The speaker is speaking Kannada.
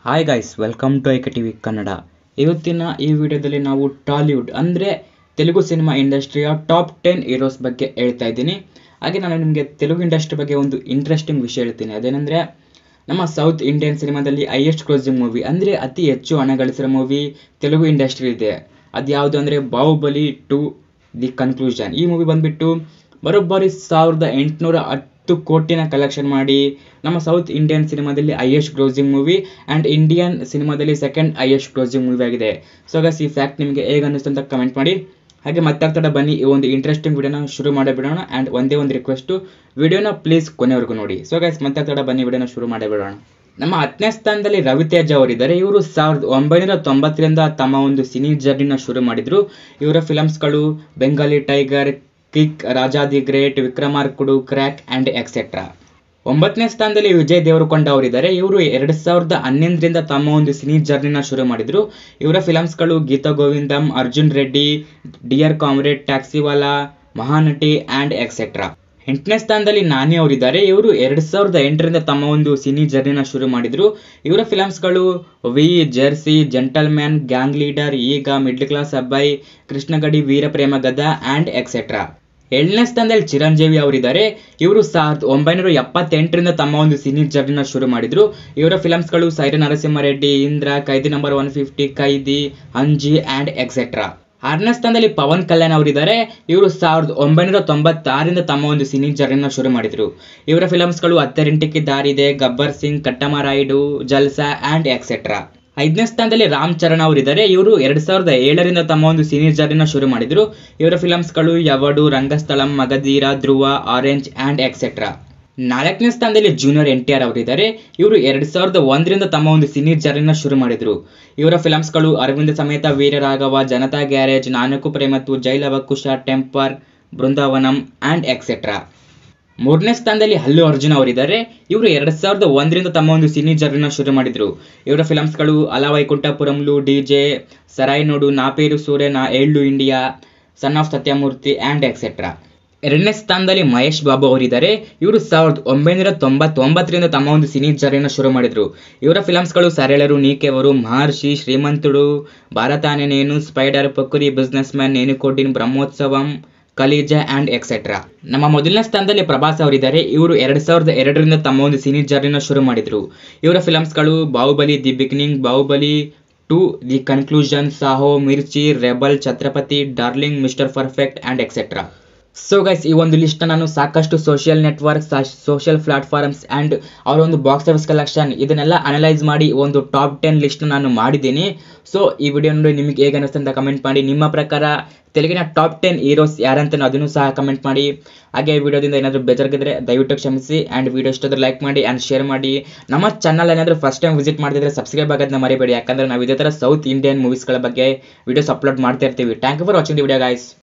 hi guys welcome to I K T V Kannada ಇವತ್ತಿನ ಈ ವಿಡಿಯೋದಲ್ಲಿ ನಾವು ಟಾಲಿವುಡ್ ಅಂದರೆ ತೆಲುಗು ಸಿನಿಮಾ ಇಂಡಸ್ಟ್ರಿಯ ಟಾಪ್ ಟೆನ್ ಹೀರೋಸ್ ಬಗ್ಗೆ ಹೇಳ್ತಾ ಇದ್ದೀನಿ ಹಾಗೆ ನಾನು ನಿಮಗೆ ತೆಲುಗು ಇಂಡಸ್ಟ್ರಿ ಬಗ್ಗೆ ಒಂದು ಇಂಟ್ರೆಸ್ಟಿಂಗ್ ವಿಷಯ ಹೇಳ್ತೀನಿ ಅದೇನೆಂದರೆ ನಮ್ಮ ಸೌತ್ ಇಂಡಿಯನ್ ಸಿನಿಮಾದಲ್ಲಿ ಹೈಯೆಸ್ಟ್ ಕ್ಲೋಸಿಂಗ್ ಮೂವಿ ಅಂದರೆ ಅತಿ ಹೆಚ್ಚು ಹಣ ಗಳಿಸಿರೋ ಮೂವಿ ತೆಲುಗು ಇಂಡಸ್ಟ್ರಿ ಇದೆ ಅದು ಯಾವುದು ಅಂದರೆ ಬಾಹುಬಲಿ ಟು ದಿ ಕನ್ಕ್ಲೂಷನ್ ಈ ಮೂವಿ ಬಂದುಬಿಟ್ಟು ಬರೋಬ್ಬರಿ ಸಾವಿರದ ಎಂಟುನೂರ ಹತ್ತು ಕೋಟಿನ ಕಲೆಕ್ಷನ್ ಮಾಡಿ ನಮ್ಮ ಸೌತ್ ಇಂಡಿಯನ್ ಸಿನಿಮಾದಲ್ಲಿ highest closing movie and Indian ಸಿನಿಮಾದಲ್ಲಿ ಸೆಕೆಂಡ್ ಹೈಯೆಸ್ಟ್ ಕ್ಲೋಸಿಂಗ್ ಮೂವಿ ಆಗಿದೆ ಸೊ ಗಸ್ ಈ ಫ್ಯಾಕ್ಟ್ ನಿಮಗೆ ಹೇಗೆ ಅನ್ನಿಸ್ತು ಅಂತ ಕಮೆಂಟ್ ಮಾಡಿ ಹಾಗೆ ಮತ್ತೆ ಬನ್ನಿ ಈ ಒಂದು ಇಂಟ್ರೆಸ್ಟಿಂಗ್ ವಿಡಿಯೋನ ಶುರು ಮಾಡಿಬಿಡೋಣ ಆ್ಯಂಡ್ ಒಂದೇ ಒಂದು ರಿಕ್ವೆಸ್ಟು ವಿಡಿಯೋನ ಪ್ಲೀಸ್ ಕೊನೆವರೆಗೂ ನೋಡಿ ಸೊ ಗೈಸ್ ಮತ್ತೆ ಬನ್ನಿ ವಿಡಿಯೋನ ಶುರು ಮಾಡಿಬಿಡೋಣ ನಮ್ಮ ಹತ್ತನೇ ಸ್ಥಾನದಲ್ಲಿ ರವಿತೇಜ ಅವರಿದ್ದಾರೆ ಇವರು ಸಾವಿರದ ಒಂಬೈನೂರ ತೊಂಬತ್ತರಿಂದ ತಮ್ಮ ಒಂದು ಸಿನಿ ಜರ್ನಿನ ಶುರು ಮಾಡಿದ್ರು ಇವರ ಫಿಲಮ್ಸ್ಗಳು Bengal tiger kick Raja the great Vikramarkudu crack and etcetera ಒಂಬತ್ತನೇ ಸ್ಥಾನದಲ್ಲಿ ವಿಜಯ್ ದೇವರಕೊಂಡ ಅವರಿದ್ದಾರೆ ಇವರು ಎರಡು ಸಾವಿರದ ಹನ್ನೊಂದರಿಂದ ತಮ್ಮ ಒಂದು ಸಿನಿ ಜರ್ನಿನ ಶುರು ಮಾಡಿದ್ರು ಇವರ ಫಿಲಮ್ಸ್ಗಳು Geetha Govindam Arjun Reddy dear comrade Taxiwaala Mahanati and etcetera ಎಂಟನೇ ಸ್ಥಾನದಲ್ಲಿ ನಾನಿ ಅವರಿದ್ದಾರೆ ಇವರು ಎರಡು ಸಾವಿರದ ಎಂಟರಿಂದ ತಮ್ಮ ಒಂದು ಸಿನಿ ಜರ್ನಿನ ಶುರು ಮಾಡಿದ್ರು ಇವರ ಫಿಲಮ್ಸ್ಗಳು V jersey gentleman gang leader Eega middle class Abbayi Krishnagadi Veeraprema Gadha and etcetera ಏಳನೇ ಸ್ಥಾನದಲ್ಲಿ ಚಿರಂಜೀವಿ ಅವರಿದ್ದಾರೆ ಇವರು ಸಾವಿರದ ಒಂಬೈನೂರ ಎಪ್ಪತ್ತೆಂಟರಿಂದ ತಮ್ಮ ಒಂದು ಸಿನಿ ಜರ್ನಿನ ಶುರು ಮಾಡಿದ್ರು ಇವರ ಫಿಲಮ್ಸ್ಗಳು Syeraa Narasimhareddy Indra Khaidi number one fifty Khaidi Anji and etcetera ಆರನೇ ಸ್ಥಾನದಲ್ಲಿ ಪವನ್ ಕಲ್ಯಾಣ್ ಅವರಿದ್ದಾರೆ ಇವರು ಸಾವಿರದ ಒಂಬೈನೂರ ತೊಂಬತ್ತಾರರಿಂದ ತಮ್ಮ ಒಂದು ಸಿನಿ ಜರ್ನಿನ ಶುರು ಮಾಡಿದ್ರು ಇವರ ಫಿಲಮ್ಸ್ಗಳು ಹತ್ತರಿಂಟಿಕ್ಕೆ ದಾರಿದೆ ಗಬ್ಬರ್ ಸಿಂಗ್ ಕಟ್ಟಮರಾಯುಡು ಜಲ್ಸಾ ಆ್ಯಂಡ್ ಎಕ್ಸೆಟ್ರಾ ಐದನೇ ಸ್ಥಾನದಲ್ಲಿ ರಾಮ್ ಚರಣ್ ಅವರಿದ್ದಾರೆ ಇವರು ಎರಡು ಸಾವಿರದ ಏಳರಿಂದ ತಮ್ಮ ಒಂದು ಸಿನಿ ಜರ್ನಿನ ಶುರು ಮಾಡಿದ್ರು ಇವರ ಫಿಲಮ್ಸ್ಗಳು Yevadu Rangasthalam Magadheera Dhruva orange and etcetera ನಾಲ್ಕನೇ ಸ್ಥಾನದಲ್ಲಿ ಜೂನಿಯರ್ ಎನ್ ಟಿ ಆರ್ ಅವರಿದ್ದಾರೆ ಇವರು ಎರಡು ಸಾವಿರದ ಒಂದರಿಂದ ತಮ್ಮ ಒಂದು ಸಿನಿ ಜರ್ನಿನ ಶುರು ಮಾಡಿದ್ರು ಇವರ ಫಿಲಮ್ಸ್ಗಳು Aravinda Sametha Veeraraghava Janatha garage Nannaku Prematho Jailavakusa temper Brindavanam and etcetera ಮೂರನೇ ಸ್ಥಾನದಲ್ಲಿ ಹಲ್ಲು ಅರ್ಜುನ್ ಅವರಿದ್ದಾರೆ ಇವರು ಎರಡು ಸಾವಿರದ ಒಂದರಿಂದ ತಮ್ಮ ಒಂದು ಸಿನಿ ಜರ್ನಿನ ಶುರು ಮಾಡಿದ್ರು ಇವರ ಫಿಲಮ್ಸ್ಗಳು ಅಲ ವೈಕುಂಠಪುರಂಲು D J ಸರಾಯ್ನೋಡು Naaperu Surya Naa Illu India son of Sathyamurthy and etcetera ಎರಡನೇ ಸ್ಥಾನದಲ್ಲಿ ಮಹೇಶ್ ಬಾಬು ಅವರಿದ್ದಾರೆ ಇವರು ಸಾವಿರದ ಒಂಬೈನೂರ ತೊಂಬತ್ತೊಂಬತ್ತರಿಂದ ತಮ್ಮ ಒಂದು ಸಿನಿ ಜರ್ನಿನ ಶುರು ಮಾಡಿದ್ರು ಇವರ ಫಿಲಮ್ಸ್ಗಳು ಸರಳರು ನೀಕೆವರು ಮಹರ್ಷಿ ಶ್ರೀಮಂತುಡು ಭಾರತಾನೆ ನೇನು ಸ್ಪೈಡರ್ ಪಕುರಿ ಬಿಸ್ನೆಸ್ ಮ್ಯಾನ್ ನೇನು ಕೊಡ್ಡಿನ್ ಬ್ರಹ್ಮೋತ್ಸವಂ ಕಲೀಜ ಆ್ಯಂಡ್ ಎಕ್ಸೆಟ್ರಾ ನಮ್ಮ ಮೊದಲನೇ ಸ್ಥಾನದಲ್ಲಿ ಪ್ರಭಾಸ್ ಅವರಿದ್ದಾರೆ ಇವರು ಎರಡು ಸಾವಿರದ ಎರಡರಿಂದ ತಮ್ಮ ಒಂದು ಸಿನಿ ಜರ್ನಿನ ಶುರು ಮಾಡಿದ್ರು ಇವರ ಫಿಲಮ್ಸ್ಗಳು Baahubali the beginning Baahubali two the conclusion Saaho Mirchi rebel Chatrapathi darling mister perfect and etcetera so guys ಈ ಒಂದು ಲಿಸ್ಟ್ ನಾನು ಸಾಕಷ್ಟು social networks social platforms and ಅವರ ಒಂದು ಬಾಕ್ಸ್ ಆಫೀಸ್ ಕಲೆಕ್ಷನ್ ಇದನ್ನೆಲ್ಲ ಅನಲೈಸ್ ಮಾಡಿ ಒಂದು ಟಾಪ್ ಟೆನ್ ಲಿಸ್ಟ್ ನಾನು ಮಾಡಿದ್ದೀನಿ ಸೊ ಈ ವಿಡಿಯೋ ನೋಡಿ ನಿಮಗೆ ಹೇಗೆ ಅನ್ನಿಸ್ತು ಅಂತ ಕಮೆಂಟ್ ಮಾಡಿ ನಿಮ್ಮ ಪ್ರಕಾರ ತೆಲುಗಿನ ಟಾಪ್ ಟೆನ್ ಹೀರೋಸ್ ಯಾರಂತ ಅದನ್ನು ಸಹ ಕಮೆಂಟ್ ಮಾಡಿ ಹಾಗೆ ವಿಡಿಯೋದಿಂದ ಏನಾದರೂ ಬೇಜಾರಾಗಿದ್ದರೆ ದಯವಿಟ್ಟು ಕ್ಷಮಿಸಿ ಆ್ಯಂಡ್ ವಿಡಿಯೋ ಇಷ್ಟಾದ್ರೆ ಲೈಕ್ ಮಾಡಿ ಆ್ಯಂಡ್ ಶೇರ್ ಮಾಡಿ ನಮ್ಮ ಚಾನಲ್ ಏನಾದರೂ ಫಸ್ಟ್ ಟೈಮ್ ವಿಸಿಟ್ ಮಾಡ್ತಿದ್ರೆ ಸಬ್ಸ್ಕ್ರೈಬ್ ಆಗೋದನ್ನ ಮರಿಬೇಡಿ ಯಾಕಂದರೆ ನಾವು ಇದೇ ಥರ ಸೌತ್ ಇಂಡಿಯನ್ ಮೂವೀಸ್ಗಳ ಬಗ್ಗೆ ವಿಡಿಯೋಸ್ ಅಪ್ಲೋಡ್ ಮಾಡ್ತಾ ಇರ್ತೀವಿ thank you for watching the video guys